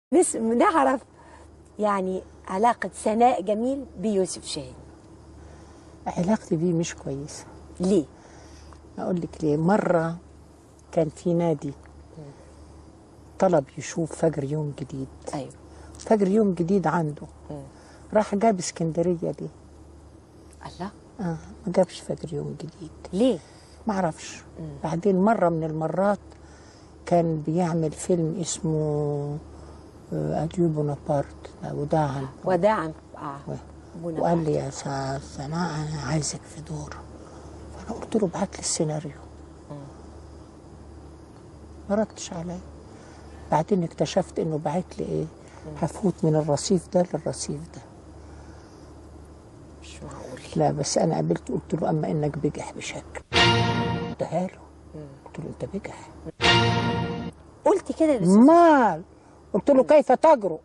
نس... نعرف يعني علاقة سناء جميل بيوسف شاهين علاقتي بيه مش كويسة ليه؟ أقول لك ليه مرة كان في نادي طلب يشوف فجر يوم جديد أيوه فجر يوم جديد عنده راح جاب اسكندرية ليه الله آه ما جابش فجر يوم جديد ليه؟ ما اعرفش بعدين مرة من المرات كان بيعمل فيلم اسمه آه، أديو بونابرت وداعا وداعا اه بونا وقال لي يا سا- سناء انا عايزك في دور فانا قلت له ابعت لي السيناريو ما ردش عليا بعدين اكتشفت انه بعت لي ايه هفوت من الرصيف ده للرصيف ده مش معقول لا بس انا قابلته قلت له اما انك بجح بشكل قلتها له قلت له انت بجح قلت كده بس مال قلت له كيف تجرؤ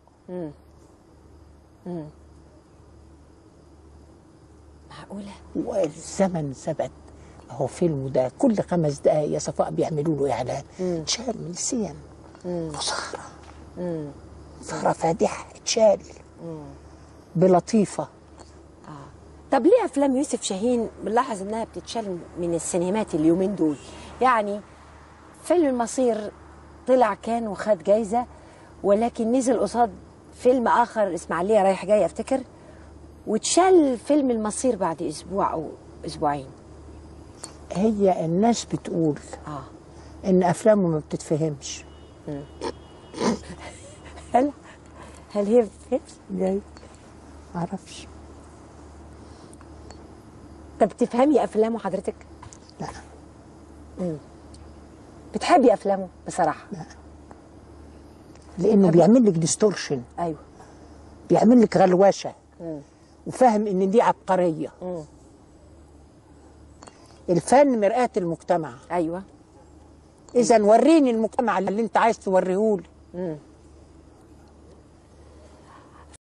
معقولة؟ والزمن ثبت اهو فيلم ده كل خمس دقايق يا صفاء بيعملوا له اعلان اتشال من السيم خساره خساره فادحه اتشال بلطيفه طب ليه افلام يوسف شاهين بنلاحظ انها بتتشال من السينمات اليومين دول يعني فيلم المصير طلع كان وخد جايزه ولكن نزل قصاد فيلم اخر اسماعيليه رايح جاي افتكر واتشال فيلم المصير بعد اسبوع او اسبوعين هي الناس بتقول اه ان افلامه ما بتتفهمش هل هل هي بتفهم؟ جاي معرفش طب بتفهمي افلامه حضرتك؟ لا بتحبي افلامه بصراحه لانه بيعمل لك ديستورشن ايوه بيعمل لك غلوشه وفاهم ان دي عبقريه الفن مرآة المجتمع ايوه اذا وريني المجتمع اللي انت عايز توريهولي مم.